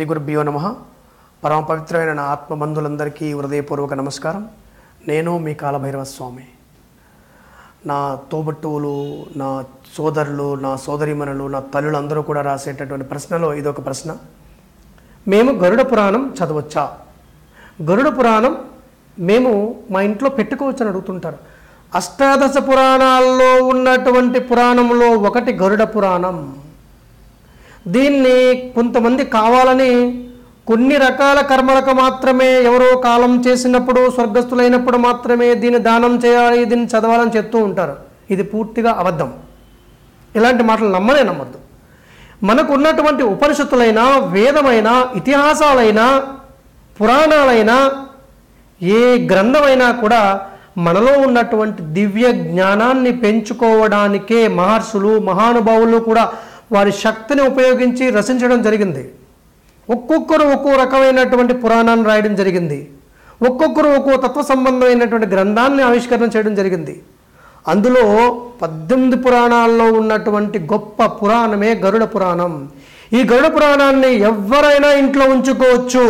శ్రీ గురుభ్యో నమ పరమ పవిత్రమైన నా ఆత్మబంధులందరికీ హృదయపూర్వక నమస్కారం నేను మీ కాలభైరవ స్వామి నా తోబట్టువులు నా సోదరులు నా సోదరిమణులు నా తల్లులు అందరూ కూడా రాసేటటువంటి ప్రశ్నలో ఇదొక ప్రశ్న మేము గరుడ పురాణం చదవచ్చా గరుడ పురాణం మేము మా ఇంట్లో పెట్టుకోవచ్చని అడుగుతుంటారు అష్టాదశ పురాణాల్లో ఉన్నటువంటి పురాణంలో ఒకటి గరుడ పురాణం దీన్ని కొంతమంది కావాలని కొన్ని రకాల కర్మలకు మాత్రమే ఎవరో కాలం చేసినప్పుడు స్వర్గస్థులైనప్పుడు మాత్రమే దీన్ని దానం చేయాలి దీన్ని చదవాలని చెప్తూ ఉంటారు ఇది పూర్తిగా అబద్ధం ఇలాంటి మాటలు నమ్మనే నమ్మద్దు మనకు ఉన్నటువంటి ఉపనిషత్తులైనా వేదమైన ఇతిహాసాలైనా పురాణాలైనా ఏ గ్రంథమైనా కూడా మనలో ఉన్నటువంటి దివ్య జ్ఞానాన్ని పెంచుకోవడానికే మహర్షులు మహానుభావులు కూడా వారి శక్తిని ఉపయోగించి రచించడం జరిగింది ఒక్కొక్కరు ఒక్కో రకమైనటువంటి పురాణాన్ని రాయడం జరిగింది ఒక్కొక్కరు ఒక్కో తత్వ సంబంధమైనటువంటి గ్రంథాన్ని ఆవిష్కరణ చేయడం జరిగింది అందులో పద్దెనిమిది పురాణాల్లో ఉన్నటువంటి గొప్ప పురాణమే గరుడ పురాణం ఈ గరుడ పురాణాన్ని ఎవరైనా ఇంట్లో ఉంచుకోవచ్చు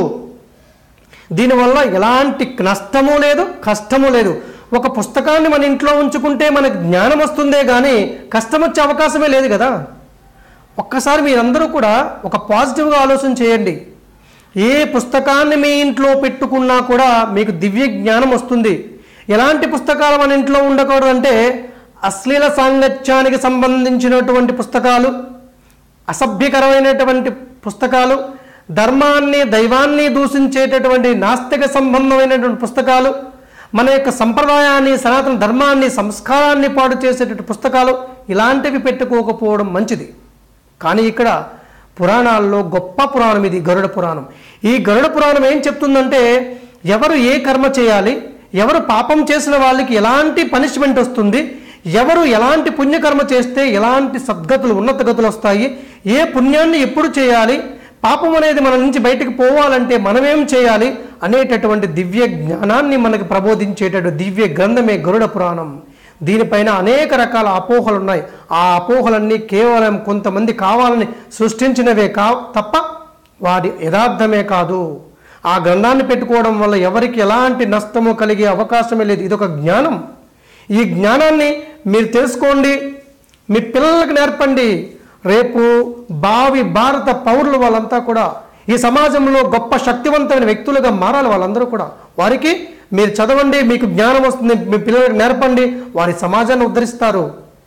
దీనివల్ల ఎలాంటి నష్టము లేదు కష్టము లేదు ఒక పుస్తకాన్ని మన ఇంట్లో ఉంచుకుంటే మనకు జ్ఞానం వస్తుందే కానీ కష్టం వచ్చే అవకాశమే లేదు కదా ఒక్కసారి మీరందరూ కూడా ఒక పాజిటివ్గా ఆలోచన చేయండి ఏ పుస్తకాన్ని మీ ఇంట్లో పెట్టుకున్నా కూడా మీకు దివ్య జ్ఞానం వస్తుంది ఎలాంటి పుస్తకాలు మన ఇంట్లో ఉండకూడదు అంటే అశ్లీల సాంగత్యానికి సంబంధించినటువంటి పుస్తకాలు అసభ్యకరమైనటువంటి పుస్తకాలు ధర్మాన్ని దైవాన్ని దూషించేటటువంటి నాస్తిక సంబంధమైనటువంటి పుస్తకాలు మన యొక్క సంప్రదాయాన్ని సనాతన ధర్మాన్ని సంస్కారాన్ని పాడు చేసేటటువంటి పుస్తకాలు ఇలాంటివి పెట్టుకోకపోవడం మంచిది కానీ ఇక్కడ పురాణాల్లో గొప్ప పురాణం ఇది గరుడ పురాణం ఈ గరుడ పురాణం ఏం చెప్తుందంటే ఎవరు ఏ కర్మ చేయాలి ఎవరు పాపం చేసిన వాళ్ళకి ఎలాంటి పనిష్మెంట్ వస్తుంది ఎవరు ఎలాంటి పుణ్యకర్మ చేస్తే ఎలాంటి సద్గతులు ఉన్నత గతులు వస్తాయి ఏ పుణ్యాన్ని ఎప్పుడు చేయాలి పాపం అనేది మన నుంచి బయటకు పోవాలంటే మనమేం చేయాలి అనేటటువంటి దివ్య జ్ఞానాన్ని మనకి ప్రబోధించేటటువంటి దివ్య గ్రంథమే గరుడ పురాణం దీనిపైన అనేక రకాల అపోహలు ఉన్నాయి ఆ అపోహలన్నీ కేవలం కొంతమంది కావాలని సృష్టించినవే కా తప్ప వాటి యథార్థమే కాదు ఆ గ్రంథాన్ని పెట్టుకోవడం వల్ల ఎవరికి ఎలాంటి నష్టము కలిగే అవకాశమే లేదు ఇదొక జ్ఞానం ఈ జ్ఞానాన్ని మీరు తెలుసుకోండి మీ పిల్లలకు నేర్పండి రేపు భావి భారత పౌరులు వాళ్ళంతా కూడా ఈ సమాజంలో గొప్ప శక్తివంతమైన వ్యక్తులుగా మారాలి వాళ్ళందరూ కూడా వారికి మీరు చదవండి మీకు జ్ఞానం వస్తుంది మీ పిల్లలకు నేర్పండి వారి సమాజాన్ని ఉద్ధరిస్తారు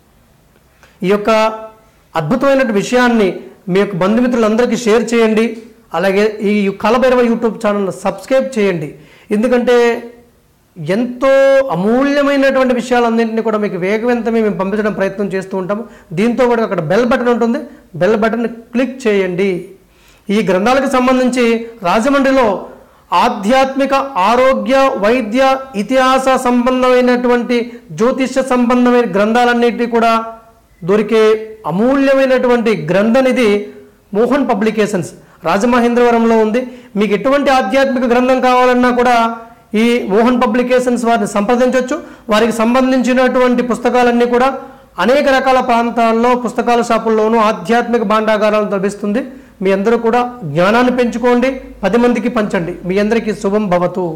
ఈ యొక్క అద్భుతమైన విషయాన్ని మీ యొక్క బంధుమిత్రులందరికీ షేర్ చేయండి అలాగే ఈ కలభైరవ యూట్యూబ్ ఛానల్ సబ్స్క్రైబ్ చేయండి ఎందుకంటే ఎంతో అమూల్యమైనటువంటి విషయాలన్నింటినీ కూడా మీకు వేగవంతమే మేము పంపించడం ప్రయత్నం చేస్తూ ఉంటాము దీంతో కూడా అక్కడ బెల్ బటన్ ఉంటుంది బెల్ బటన్ క్లిక్ చేయండి ఈ గ్రంథాలకు సంబంధించి రాజమండ్రిలో ఆధ్యాత్మిక ఆరోగ్య వైద్య ఇతిహాస సంబంధమైనటువంటి జ్యోతిష్య సంబంధమైన గ్రంథాలన్నిటి కూడా దొరికే అమూల్యమైనటువంటి గ్రంథనిది మోహన్ పబ్లికేషన్స్ రాజమహేంద్రవరంలో ఉంది మీకు ఎటువంటి ఆధ్యాత్మిక గ్రంథం కావాలన్నా కూడా ఈ మోహన్ పబ్లికేషన్స్ వారిని సంప్రదించవచ్చు వారికి సంబంధించినటువంటి పుస్తకాలన్నీ కూడా అనేక రకాల ప్రాంతాల్లో పుస్తకాల షాపుల్లోనూ ఆధ్యాత్మిక భాండాగారాలు లభిస్తుంది మీ అందరూ కూడా జ్ఞానాన్ని పెంచుకోండి పది మందికి పంచండి మీ అందరికీ శుభం భవతు